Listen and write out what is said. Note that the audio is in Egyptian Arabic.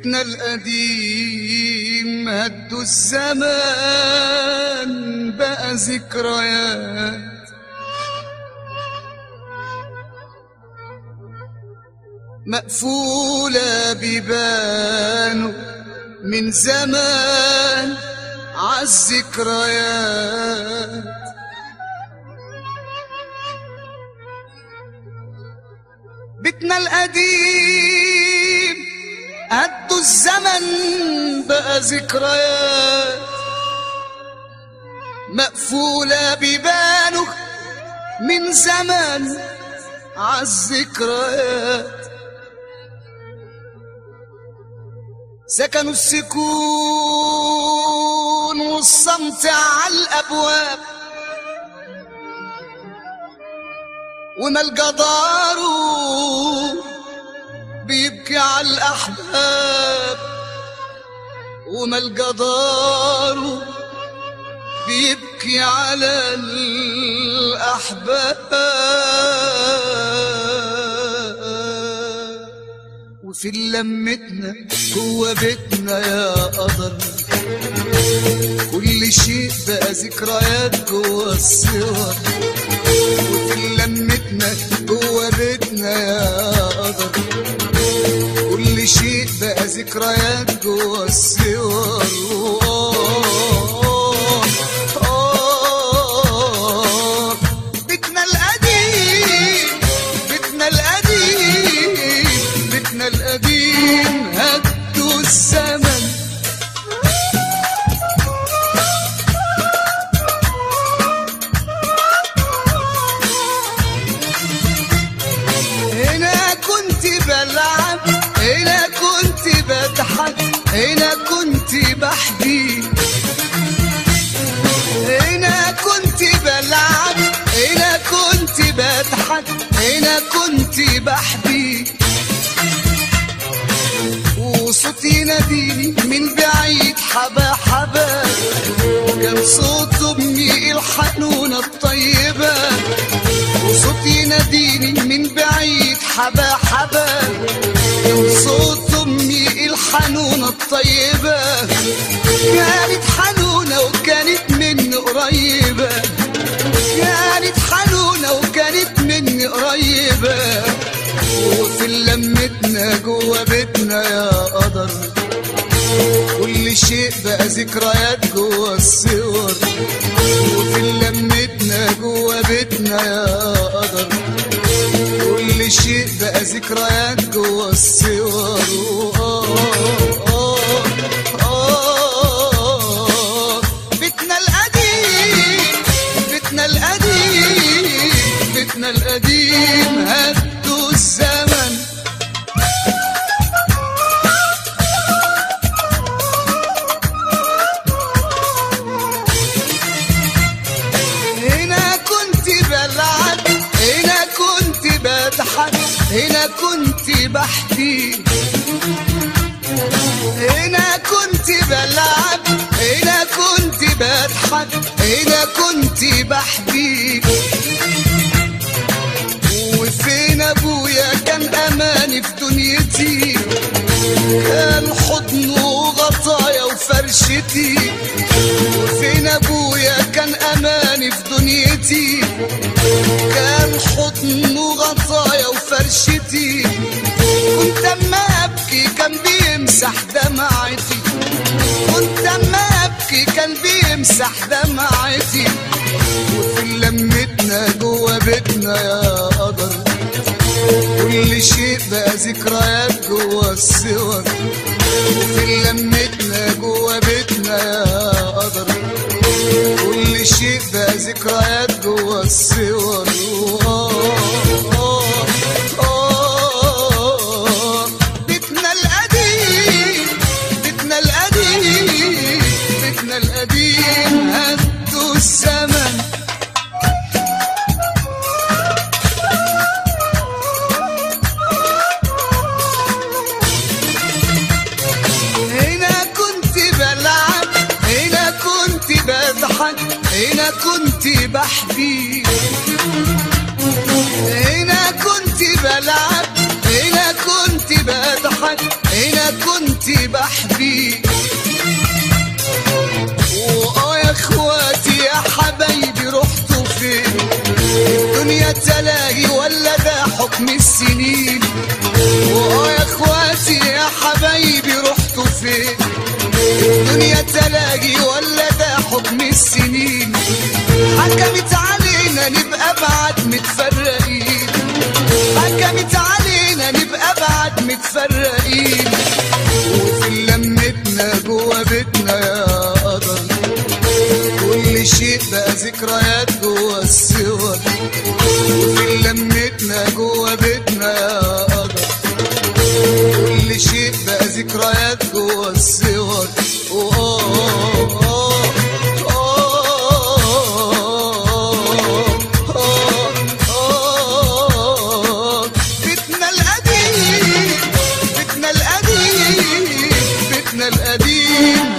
بيتنا القديم هدوا الزمان بقى ذكريات مقفولة بيبانه من زمان عالذكريات بيتنا القديم قدوا الزمن بقى ذكريات مقفولة بيبانه من زمان عالذكريات سكنوا السكون والصمت على الابواب وما الجدار بيبكي على الاحباب وما الجدار بيبكي على الاحباب وفي لمتنا جوا بيتنا يا قدر كل شيء بقى ذكريات جوا الصور وفي لمتنا جوا بيتنا يا قدر كل شيء بقى ذكريات جوا الصور بيتنا القديم بيتنا القديم بيتنا القديم هدوا الزمن هنا كنت بلعب هنا كنت بضحك هنا كنت بحكي هنا كنت بلعب هنا كنت بضحك هنا كنت بحكي وصوتي يناديني من بعيد حبا حبا كان صوت امي الحنونة الطيبة وصوتي يناديني من بعيد حبا حبا كان صوت امي الحنونة الطيبة كانت حنونة وكانت مني قريبة كانت حنونة وكانت مني قريبة وفي لمتنا جوا بيتنا يا قدر كل شيء بقى ذكريات جوا الصور وفي لمتنا جوا بيتنا يا قدر كل شيء بقى ذكريات جوا الصور آه آه آه بيتنا القديم بيتنا القديم بيتنا القديم هدوا الزمن هنا كنت بلعب هنا كنت بضحك هنا كنت بحكي هنا كنت بلعب هنا كنت بضحك هنا كنت بحكي وفين ابويا كان اماني في دنيتي كان حضنه وغطايا وفرشتي وفين ابويا كان اماني في دنيتي كان حضنه وغطايا وفرشتي كنت اما ابكي كان بيمسح دمعتي كنت اما ابكي كان بيمسح دمعتي وفي لمتنا جوا بيتنا يا قدر كل شيء بقى ذكريات جوا الصور وفي لمتنا جوا بيتنا يا قدر كل شيء بقى ذكريات جوا الصور آه آه آه بيتنا القديم بيتنا القديم بيتنا القديم هدوا الزمن هنا كنت بلعب هنا كنت بضحك هنا كنت بحكي هنا كنت بلعب هنا كنت بضحك هنا كنت جوا الصور وآه آه آه آه بيتنا القديم بيتنا القديم بيتنا القديم